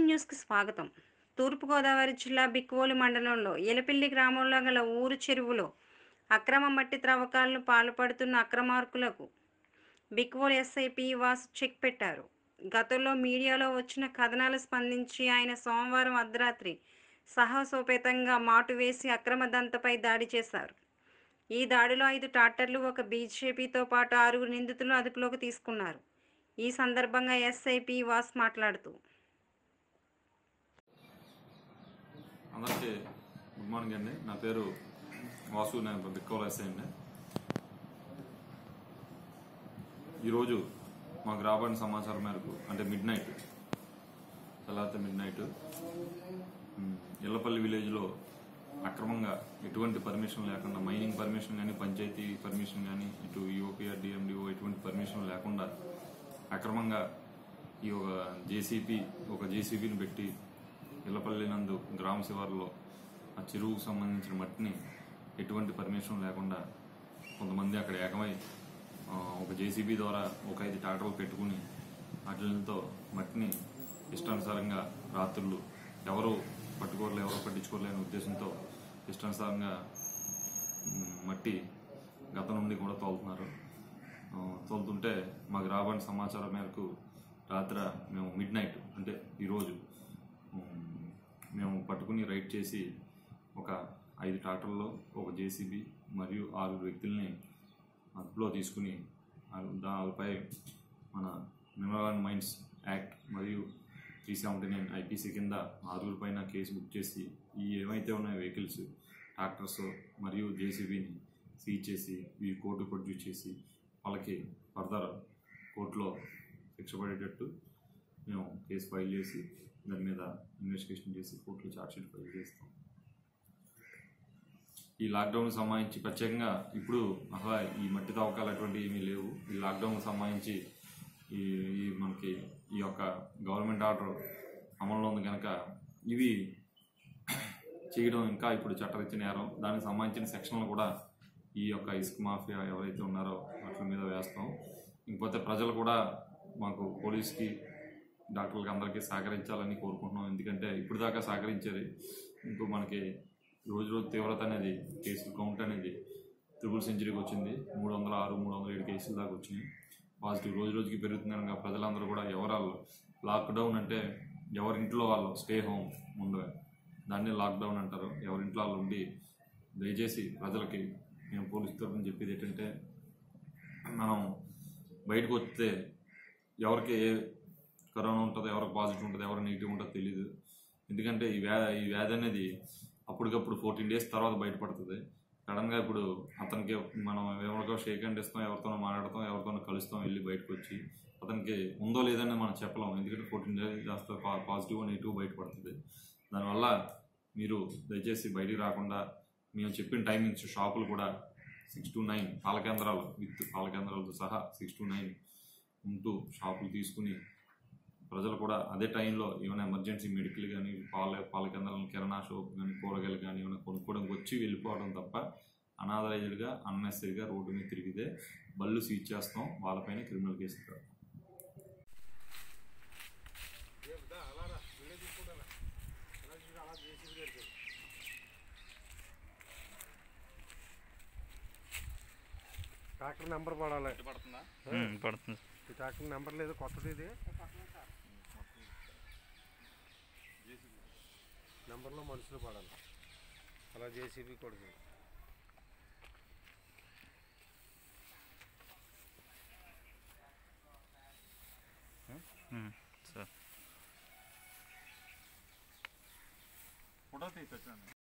న్యూస్కి స్వాగతం తూర్పుగోదావరి జిల్లా బిక్వోలు మండలంలో ఎలపిల్లి గ్రామంలో గల ఊరు చెరువులో అక్రమ మట్టి త్రవ్వకాలను పాల్పడుతున్న అక్రమార్కులకు Bikkavolu SI P Vasu check పెట్టారు గతంలో మీడియాలో వచ్చిన కథనాలు స్పందించి ఆయన సోమవారం అర్ధరాత్రి సాహసోపేతంగా మాటు వేసి అక్రమ దంతపై దాడి చేశారు ఈ దాడిలో ఐదు ట్రాక్టర్లు ఒక బీజేపీతో పాటు ఆరుగురు నిందితులు అదుపులోకి తీసుకున్నారు ఈ సందర్భంగా ఎస్ఐపి వాస్ మాట్లాడుతూ అందరికీ గుడ్ మార్నింగ్ అండి నా పేరు వాసు నేను బిక్కవల ఎస్ఐ అండి ఈరోజు మాకు రాబడిన సమాచారం మేరకు అంటే మిడ్ నైట్ తెల్లారితే మిడ్ నైట్ ఇళ్లపల్లి విలేజ్లో అక్రమంగా ఎటువంటి పర్మిషన్ లేకుండా మైనింగ్ పర్మిషన్ కానీ పంచాయతీ పర్మిషన్ కానీ ఇటు యూపీఆర్ డిఎండిఓ ఎటువంటి పర్మిషన్ లేకుండా అక్రమంగా ఈ ఒక జేసీపీ ఒక జేసీబీని పెట్టి ఇళ్లపల్లి నందు గ్రామ శివారులో ఆ చెరువుకు సంబంధించిన మట్టిని ఎటువంటి పర్మిషన్ లేకుండా కొంతమంది అక్కడ ఏకమై ఆ, ఒక జేసీబీ ద్వారా ఒక ఐదు ట్రాక్టర్లు పెట్టుకుని వాటితో మట్టిని ఇష్టానుసారంగా రాత్రులు ఎవరు పట్టుకోరలే ఎవరు పట్టించుకోలేని ఉద్దేశంతో ఇష్టానుసారంగా మ్, మట్టి గత నుండి కూడా తోలుతున్నారు ఆ, తోలుతుంటే మాకు రాబడిన సమాచారం మేరకు రాత్రి మేము మిడ్ నైట్ అంటే ఈరోజు ఉమ్, మేము పట్టుకుని రైడ్ చేసి ఒక ఐదు ట్రాక్టర్లో ఒక జేసీబీ మరియు ఆరుగురు వ్యక్తుల్ని అదుపులో తీసుకుని ఆ- దానిపై మన మినరల్ అండ్ మైన్స్ యాక్ట్ మరియు త్రీ సెవెంటీ నైన్ ఐపీసీ కింద ఆరుగురు పైన కేసు బుక్ చేసి ఈ ఏవైతే ఉన్నాయో వెహికల్స్ ట్రాక్టర్స్ మరియు జేసీబీని సీజ్ చేసి ఈ కోర్టు ప్రొడ్యూస్ చేసి వాళ్ళకి ఫర్దర్ కోర్టులో శిక్ష పడేటట్టు మేము కేసు ఫైల్ చేసి దాని మీద ఇన్వెస్టిగేషన్ చేసి కోర్టులో ఛార్జ్షీట్ ఫైల్ చేస్తాం ఈ లాక్డౌన్ సంబంధించి ప్రత్యేకంగా ఇప్పుడు అసలు ఈ మట్టి తవ్వకాలు అటువంటి ఏమీ లేవు ఈ లాక్డౌన్ సంబంధించి ఈ ఈ మనకి ఈ యొక్క గవర్నమెంట్ ఆర్డర్ అమల్లో ఉంది కనుక ఇవి చేయడం ఇంకా ఇప్పుడు చట్టరీత్యా నేరం దానికి సంబంధించిన సెక్షన్లు కూడా ఈ యొక్క ఇసుక మాఫియా ఎవరైతే ఉన్నారో వాటి మీద వేస్తాం ఇంకపోతే ప్రజలు కూడా మాకు పోలీస్కి డాక్టర్లకి అందరికీ సహకరించాలని కోరుకుంటున్నాం ఎందుకంటే ఇప్పుడు దాకా సహకరించేది ఇంకో మనకి రోజు రోజు తీవ్రత అనేది కేసుల కౌంట్ అనేది త్రిపుల్ సెంచరీకి వచ్చింది మూడు వందల ఆరు మూడు వందల ఏడు కేసుల దాకా వచ్చినాయి పాజిటివ్ రోజు రోజుకి పెరుగుతుంది కనుక ప్రజలందరూ కూడా ఎవరాళ్ళు లాక్డౌన్ అంటే ఎవరింట్లో వాళ్ళు స్టే హోమ్ ఉండవే దాన్ని లాక్డౌన్ అంటారు ఎవరింట్లో వాళ్ళు ఉండి దయచేసి ప్రజలకి మేము పోలీసు తరఫున చెప్పేది ఏంటంటే మనం బయటకు వస్తే ఎవరికి ఏ కరోనా ఉంటుందో ఎవరికి పాజిటివ్ ఉంటుందో ఎవరికి నెగిటివ్ ఉంటుందో తెలియదు ఎందుకంటే ఈ వ్యా ఈ వ్యాధి అనేది అప్పటికప్పుడు ఫోర్టీన్ డేస్ తర్వాత బయటపడుతుంది సడన్గా ఇప్పుడు అతనికి మనం ఎవరికో షేక్ హ్యాండ్ ఇస్తాం ఎవరితోనో మాట్లాడతాం ఎవరితోనో కలుస్తాం వెళ్ళి బయటకు వచ్చి అతనికి ఉందో లేదని మనం చెప్పలేం ఎందుకంటే ఫోర్టీన్ డేస్ చేస్తే పాజిటివ్ నెగిటివ్ బయటపడుతుంది దానివల్ల మీరు దయచేసి బయటికి రాకుండా మేము చెప్పిన టైమింగ్స్ షాపులు కూడా సిక్స్ టు నైన్ పాల కేంద్రాలు విత్ పాల కేంద్రాలతో సహా సిక్స్ టు నైన్ ఉంటూ షాపులు తీసుకుని ప్రజలు కూడా అదే టైంలో ఏమైనా ఎమర్జెన్సీ మెడికల్ కానీ పాల పాల కేంద్రాలను కిరాణా షాప్ కానీ కూరగాయలు కానీ ఏమైనా కొనుక్కోవడానికి వచ్చి వెళ్ళిపోవడం తప్ప అనాథరైజ్డ్గా అన్నెసరిగా రోడ్డు మీద తిరిగితే బళ్ళు సీజ్ చేస్తాం వాళ్ళపైన క్రిమినల్ కేసు పెడతాం ట్రాక్టర్ నెంబర్ పడాలి ఉమ్, పడుతుంది ఈ ట్రాక్టర్ నెంబర్ లేదు కొత్తది ఇది నెంబర్లో మనుషులు పడాలి అలా జేసీబీ కొడుకు ఉమ్, సరే ఫోటో తీసి